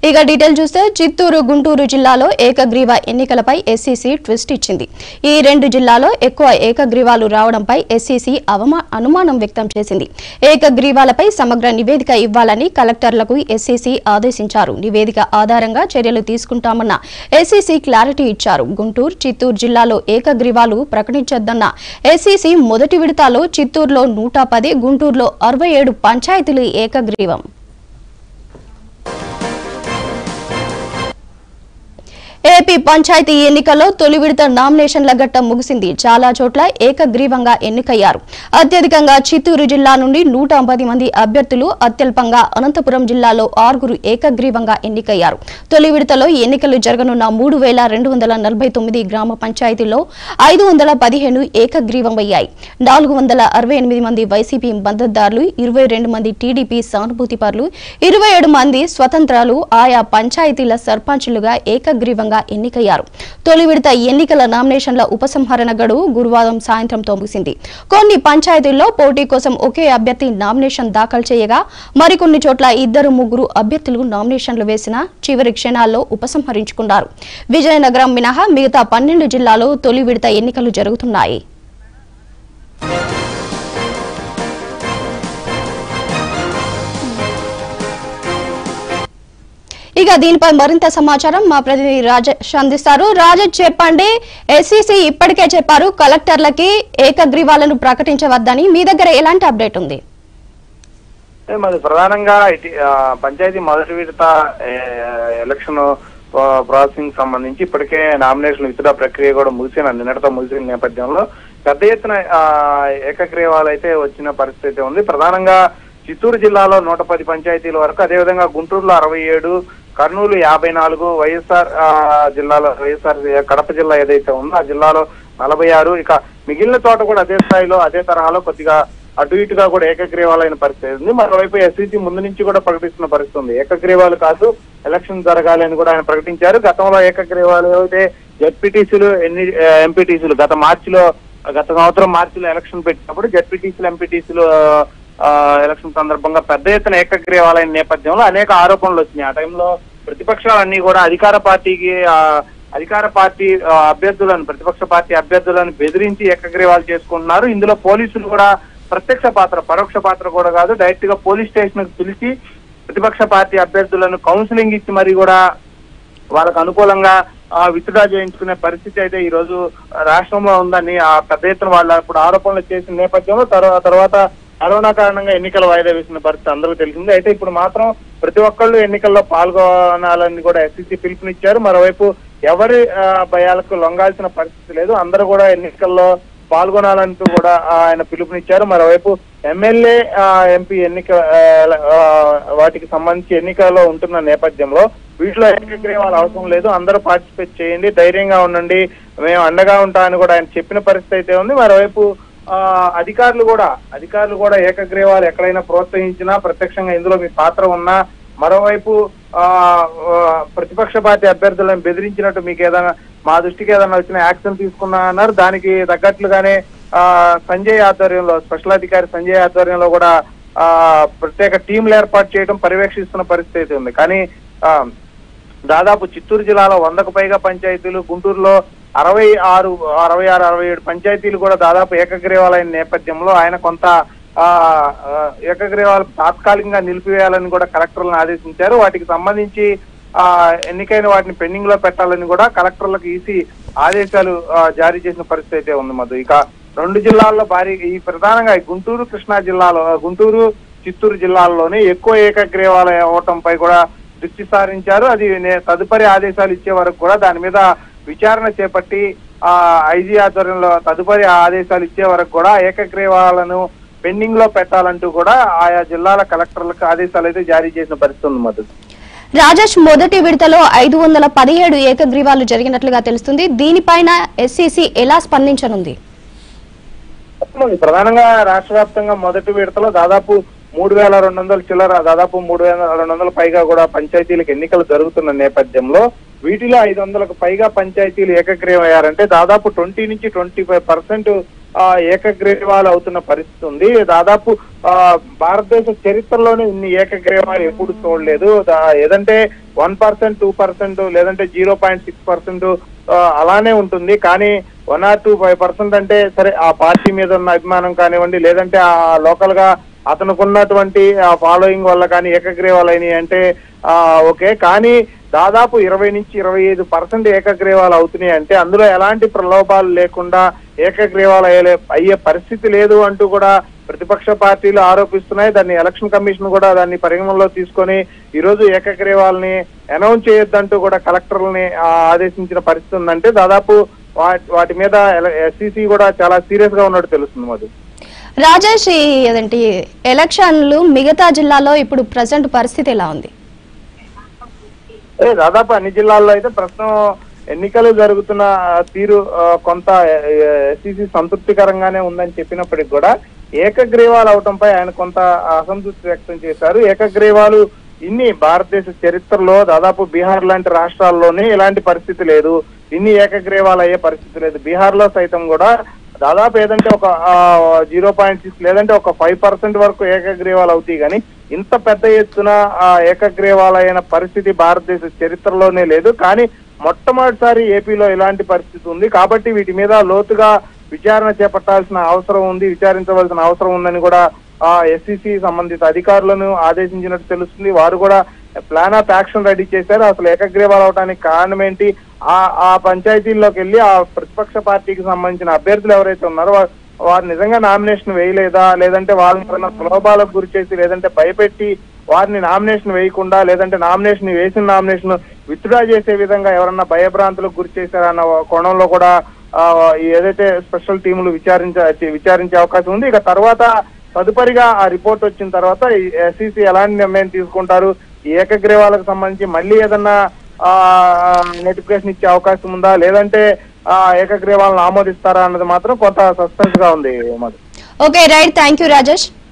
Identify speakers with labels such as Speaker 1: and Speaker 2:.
Speaker 1: ఇక డీటెయిల్ చూస్తే చిత్తూరు గుంటూరు జిల్లాలో ఏకగ్రీవ ఎన్నికలపై ఎస్సీసీ ట్విస్ట్ ఇచ్చింది ఈ రెండు జిల్లాలో ఎక్కువ ఏకగ్రీవాలు రావడంపై ఎస్సీసీ అవమా అనుమానం వ్యక్తం చేసింది ఏకగ్రీవాలపై సమగ్ర నివేదిక ఇవ్వాలని కలెక్టర్లకు ఎస్సీసీ ఆదేశించారు నివేదిక ఆధారంగా చర్యలు తీసుకుంటామన్న ఎస్సీసీ క్లారిటీ ఇచ్చారు గుంటూరు చిత్తూరు జిల్లాలో ఏకగ్రీవాలు ప్రకటించొద్దన్న ఎస్సీసీ మొదటి విడతలో చిత్తూరులో నూట పది గుంటూరులో అరవై ఏడు పంచాయతీలు ఏకగ్రీవం ఏపీ పంచాయతీ ఎన్నికల్లో తొలి విడత నామినేషన్ల ఘట్టం ముగిసింది చాలా చోట్ల ఏకగ్రీవంగా ఎన్నికయ్యారు అత్యధికంగా చిత్తూరు జిల్లా నుండి నూట పది మంది అభ్యర్థులు అత్యల్పంగా అనంతపురం జిల్లాలో ఆరుగురు ఏకగ్రీవంగా ఎన్నికయ్యారు తొలి విడతలో ఎన్నికలు జరగనున్న మూడు వేల రెండు వందల నలభై తొమ్మిది గ్రామ పంచాయతీల్లో ఐదు వందల పదిహేను ఏకగ్రీవమయ్యాయి నాలుగు వందల అరవై ఎనిమిది మంది వైసీపీ మద్దతుదారులు ఇరవై రెండు మంది టీడీపీ సానుభూతిపరులు ఇరవై ఏడు మంది స్వతంత్రాలు ఆయా పంచాయతీల సర్పంచులుగా ఏకగ్రీవంగా ఎన్నికయ్యారు తొలి విడత ఎన్నికల నామినేషన్ల ఉపసంహరణ గడువు గురువారం సాయంత్రంతో ముగిసింది కొన్ని పంచాయతీల్లో పోటీ కోసం ఒకే అభ్యర్థి నామినేషన్ దాఖలు చేయగా మరికొన్ని చోట్ల ఇద్దరు ముగ్గురు అభ్యర్థులు నామినేషన్లు వేసిన చివరి క్షణాల్లో ఉపసంహరించుకున్నారు విజయనగరం మినహా మిగతా పన్నెండు జిల్లాలో తొలి విడత ఎన్నికలు జరుగుతున్నాయి ఇక దీనిపై మరింత సమాచారం మా ప్రతినిధి రాజేష్ అందిస్తారు రాజేష్ చెప్పండి ఎస్సీసీ ఇప్పటికే చెప్పారు కలెక్టర్లకి ఏకగ్రీవాలను ప్రకటించవద్దని మీ దగ్గర ఎలాంటి అప్డేట్ ఉంది
Speaker 2: అంటే మరి ప్రధానంగా ఇటు ఆ, పంచాయతీ మొదటి విడత ఏ, ఎలక్షన్ ప్రా- ప్రాసెసింగ్ సంబంధించి ఇప్పటికే నామినేషన్ విత్డ్రా ప్రక్రియ కూడా ముగిసిన నిన్నటితో ముగిసిన నేపథ్యంలో పెద్ద ఎత్తున ఆ, ఏకగ్రీవాలు అయితే వచ్చిన పరిస్థితి అయితే ఉంది ప్రధానంగా చిత్తూరు జిల్లాలో నూట పది పంచాయతీల వరకు అదేవిధంగా గుంటూరులో అరవై ఏడు కర్నూలు యాభై నాలుగు వైఎస్ఆర్ ఆ, జిల్లాలో వైఎస్ఆర్ కడప జిల్లా ఏదైతే ఉందో ఆ జిల్లాలో నలభై ఆరు ఇక మిగిలిన చోట కూడా అదే స్థాయిలో అదే తరహాలో కొద్దిగా అటు ఇటుగా కూడా ఏకగ్రీవాలైన పరిస్థితి ఉంది మరోవైపు ఎస్సీసీ ముందు నుంచి కూడా ప్రకటిస్తున్న పరిస్థితి ఉంది ఏకగ్రీవాలు కాదు ఎలక్షన్ జరగాలి అని కూడా ఆయన ప్రకటించారు గతంలో ఏకగ్రీవాలు ఏవైతే జెడ్పీటీసీలు ఎన్ని ఎంపీటీసీలు గత మార్చిలో గత సంవత్సరం మార్చిలో ఎలక్షన్ పెట్టినప్పుడు జెడ్పీటీసీలు ఎంపీటీసీలు ఎలక్షన్ సందర్భంగా పెద్ద ఎత్తున ఏకగ్రీవాలైన నేపథ్యంలో అనేక ఆరోపణలు వచ్చినాయి ఆ టైంలో ప్రతిపక్షాలన్నీ కూడా అధికార పార్టీకి ఆ, అధికార పార్టీ ఆ, అభ్యర్థులను ప్రతిపక్ష పార్టీ అభ్యర్థులను బెదిరించి ఏకగ్రీవాలు చేసుకుంటున్నారు ఇందులో పోలీసులు కూడా ప్రత్యక్ష పాత్ర పరోక్ష పాత్ర కూడా కాదు డైరెక్ట్ గా పోలీస్ స్టేషన్ కు పిలిచి ప్రతిపక్ష పార్టీ అభ్యర్థులను కౌన్సిలింగ్ ఇచ్చి మరి కూడా వాళ్ళకు అనుకూలంగా విత్డ్రా చేయించుకునే పరిస్థితి అయితే ఈ రోజు రాష్ట్రంలో ఉందని ఆ పెద్ద ఎత్తున వాళ్ళు ఇప్పుడు ఆరోపణలు చేసిన నేపథ్యంలో తర్వా- తర్వాత కరోనా కారణంగా ఎన్నికలు వాయిదా వేసిన పరిస్థితి అందరికీ తెలిసింది అయితే ఇప్పుడు మాత్రం ప్రతి ఒక్కళ్ళు ఎన్నికల్లో పాల్గొనాలని కూడా ఎస్సీసీ పిలుపునిచ్చారు మరోవైపు ఎవరి ఆ, భయాలకు లొంగాల్సిన పరిస్థితి లేదు అందరూ కూడా ఎన్నికల్లో పాల్గొనాలంటూ కూడా ఆయన పిలుపునిచ్చారు మరోవైపు ఎమ్మెల్యే ఎంపీ ఎన్నిక ఆ, ఆ, వాటికి సంబంధించి ఎన్నికల్లో ఉంటున్న నేపథ్యంలో వీటిలో ఏకగ్రీవాలు అవసరం లేదు అందరూ పార్టిసిపేట్ చేయండి ధైర్యంగా ఉండండి మేము అండగా ఉంటామని కూడా ఆయన చెప్పిన పరిస్థితి అయితే ఉంది మరోవైపు ఆ, అధికారులు కూడా అధికారులు కూడా ఏకగ్రీవాలు ఎక్కడైనా ప్రోత్సహించినా ప్రత్యక్షంగా ఇందులో మీ పాత్ర ఉన్నా మరోవైపు ఆ ఆ, ప్రతిపక్ష పార్టీ అభ్యర్థులను బెదిరించినట్టు మీకు ఏదైనా మా దృష్టికి ఏదైనా వచ్చిన యాక్షన్ తీసుకున్నా అన్నారు దానికి తగ్గట్లుగానే ఆ సంజయ్ ఆధ్వర్యంలో స్పెషల్ అధికారి సంజయ్ ఆధ్వర్యంలో కూడా ఆ ప్రత్యేక టీంలు ఏర్పాటు చేయడం పర్యవేక్షిస్తున్న పరిస్థితి అయితే ఉంది కానీ ఆ దాదాపు చిత్తూరు జిల్లాలో వందకు పైగా పంచాయతీలు గుంటూరులో అరవై ఆరు అరవై ఆరు అరవై ఏడు పంచాయతీలు కూడా దాదాపు ఏకగ్రీవాలైన నేపథ్యంలో ఆయన కొంత ఆ ఆ, ఏకగ్రీవాలు తాత్కాలికంగా నిలిపివేయాలని కూడా కలెక్టర్లను ఆదేశించారు వాటికి సంబంధించి ఆ ఎన్నికైన వాటిని పెండింగ్ లో పెట్టాలని కూడా కలెక్టర్లకు ఈసీ ఆదేశాలు ఆ, జారీ చేసిన పరిస్థితి అయితే ఉంది మధు ఇక రెండు జిల్లాల్లో భారీ ఈ ప్రధానంగా ఈ గుంటూరు కృష్ణా జిల్లాలో గుంటూరు చిత్తూరు జిల్లాల్లోనే ఎక్కువ ఏకగ్రీవాలు అవ్వటంపై కూడా దృష్టి సారించారు అది నే- తదుపరి ఆదేశాలు ఇచ్చే వరకు కూడా దాని మీద విచారణ చేపట్టి ఆ ఐజీ ఆధ్వర్యంలో తదుపరి ఆదేశాలు ఇచ్చే వరకు కూడా ఏకగ్రీవాలను పెండింగ్ లో పెట్టాలంటూ కూడా ఆయా జిల్లాల కలెక్టర్లకు ఆదేశాలు అయితే జారీ చేసిన పరిస్థితి ఉంది మధు
Speaker 1: రాజేష్ మొదటి విడతలో ఐదు వందల పదిహేడు ఏకగ్రీవాలు జరిగినట్లుగా తెలుస్తుంది దీనిపైన ఎస్సీసీ ఎలా స్పందించనుంది
Speaker 2: ఉంది. ప్రధానంగా రాష్ట్ర వ్యాప్తంగా మొదటి విడతలో దాదాపు మూడు వేల రెండు వందల చిల్లర దాదాపు మూడు వేల రెండు వందల పైగా కూడా పంచాయతీలకు ఎన్నికలు జరుగుతున్న నేపథ్యంలో వీటిలో ఐదు వందలకు పైగా పంచాయతీలు ఏకగ్రీవం అయ్యారంటే దాదాపు ట్వంటీ నుంచి ట్వంటీ ఫైవ్ పర్సెంట్ ఆ, ఏకగ్రీవాలు అవుతున్న పరిస్థితి ఉంది దాదాపు ఆ, భారతదేశ చరిత్రలోనే ఇన్ని ఏకగ్రీవాలు ఎప్పుడు చూడలేదు దా- ఏదంటే వన్ పర్సెంట్ టూ పర్సెంట్ లేదంటే జీరో పాయింట్ సిక్స్ పర్సెంట్ అలానే ఉంటుంది కానీ one or two five percent అంటే సరే ఆ పార్టీ మీద ఉన్న అభిమానం కానివ్వండి లేదంటే ఆ లోకల్ గా అతనికి ఉన్నటువంటి ఆ ఫాలోయింగ్ వల్ల కానీ ఏకగ్రీవాలు అయినాయి అంటే ఆ, ఓకే కానీ దాదాపు ఇరవై నుంచి ఇరవై ఐదు పర్సెంట్ ఏకగ్రీవాలు అవుతున్నాయి అంటే అందులో ఎలాంటి ప్రలోభాలు లేకుండా ఏకగ్రీవాలు అయ్యే అయ్యే పరిస్థితి లేదు అంటూ కూడా ప్రతిపక్ష పార్టీలు ఆరోపిస్తున్నాయి దాన్ని ఎలక్షన్ కమిషన్ కూడా దాన్ని పరిగణనలో తీసుకొని ఈ రోజు ఏకగ్రీవాలని అనౌన్స్ చేయొద్దంటూ కూడా కలెక్టర్లని ఆ, ఆదేశించిన పరిస్థితి ఉందంటే దాదాపు వా- వాటి మీద ఎస్సీసీ కూడా చాలా సీరియస్ గా ఉన్నట్టు తెలుస్తుంది మధు
Speaker 1: రాజేష్ ఈ అదేంటి ఎలక్షన్లు మిగతా జిల్లాలో ఇప్పుడు ప్రజెంట్ పరిస్థితి ఎలా ఉంది
Speaker 2: ఏ, దాదాపు అన్ని జిల్లాల్లో అయితే ప్రస్తుతం ఎన్నికలు జరుగుతున్న ఆ, తీరు ఆ, కొంత ఎస్సీసీ సంతృప్తికరంగానే ఉందని చెప్పినప్పటికి కూడా ఏకగ్రీవాలు అవటంపై ఆయన కొంత అసంతృప్తి వ్యక్తం చేశారు ఏకగ్రీవాలు ఇన్ని భారతదేశ చరిత్రలో దాదాపు బీహార్ లాంటి రాష్ట్రాల్లోనే ఇలాంటి పరిస్థితి లేదు ఇన్ని ఏకగ్రీవాలు అయ్యే పరిస్థితి లేదు బీహార్ లో సైతం కూడా దాదాపు ఏదంటే ఒక జీరో పాయింట్ సిక్స్ లేదంటే ఒక ఫైవ్ పర్సెంట్ వరకు ఏకగ్రీవాలు అవుతాయి కానీ ఇంత పెద్ద ఎత్తున ఆ, ఏకగ్రీవాలైన పరిస్థితి భారతదేశ చరిత్రలోనే లేదు కానీ మొట్టమొదటిసారి ఏపీలో ఇలాంటి పరిస్థితి ఉంది కాబట్టి వీటి మీద లోతుగా విచారణ చేపట్టాల్సిన అవసరం ఉంది విచారించవలసిన అవసరం ఉందని కూడా ఆ ఎస్సీసీ సంబంధిత అధికారులను ఆదేశించినట్టు తెలుస్తుంది వారు కూడా ప్లాన్ ఆఫ్ యాక్షన్ రెడీ చేశారు అసలు ఏకగ్రీవాలు అవడానికి కారణం ఏంటి ఆ ఆ పంచాయతీల్లోకి వెళ్ళి ఆ ప్రతిపక్ష పార్టీకి సంబంధించిన అభ్యర్థులు ఎవరైతే ఉన్నారో వా- వారు నిజంగా నామినేషన్ వేయలేదా లేదంటే వాళ్ళని ఏమైనా ప్రలోభాలకు గురి చేసి లేదంటే భయపెట్టి వారిని నామినేషన్ వేయకుండా లేదంటే నామినేషన్ వేసిన నామినేషన్ విత్డ్రా చేసే విధంగా ఎవరన్నా భయభ్రాంతులకు గురి చేశారన్న కోణంలో కూడా ఆ, ఈ ఏదైతే స్పెషల్ టీములు విచారించ విచారించే అవకాశం ఉంది ఇక తర్వాత తదుపరిగా ఆ రిపోర్ట్ వచ్చిన తర్వాత ఎస్సీసీ ఎలాంటి నిర్ణయం తీసుకుంటారు ఈ ఏకగ్రీవాలకు సంబంధించి మళ్ళీ ఏదన్నా నోటిఫికేషన్ ఇచ్చే అవకాశం ఉందా లేదంటే ఆ ఏకగ్రీవాలను ఆమోదిస్తారా అన్నది మాత్రం కొంత సస్పెన్స్ గా ఉంది Madhu
Speaker 1: okay right thank you Rajesh